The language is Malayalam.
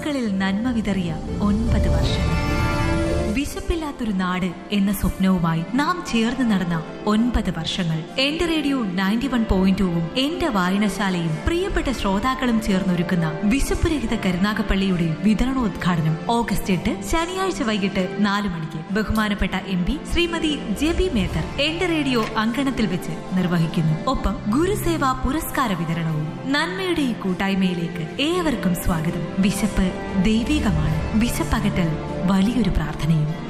നാളുകളിൽ നന്മ വിതറിയ ഒൻപത് വർഷങ്ങൾ വിശപ്പില്ലാത്തൊരു നാട് എന്ന സ്വപ്നവുമായി നാം ചേർന്ന് നടന്ന ഒൻപത് വർഷങ്ങൾ എന്റെ റേഡിയോ നയൻറ്റി വൺ പോയിന്റ് ടുവും എന്റെ വായനശാലയും പ്രിയപ്പെട്ട ശ്രോതാക്കളും ചേർന്നൊരുക്കുന്ന വിശപ്പ് രഹിത കരുനാഗപ്പള്ളിയുടെ വിതരണോദ്ഘാടനം ഓഗസ്റ്റ് എട്ട് ശനിയാഴ്ച വൈകിട്ട് നാല് മണിക്ക് ബഹുമാനപ്പെട്ട M P Shrimati J B Methar എന്റെ റേഡിയോ അങ്കണത്തിൽ വെച്ച് നിർവഹിക്കുന്നു ഒപ്പം ഗുരുസേവ പുരസ്കാര വിതരണവും നന്മയുടെ ഈ കൂട്ടായ്മയിലേക്ക് ഏവർക്കും സ്വാഗതം വിശപ്പ് ദൈവികമാണ് വിശപ്പകറ്റൽ വലിയൊരു പ്രാർത്ഥനയും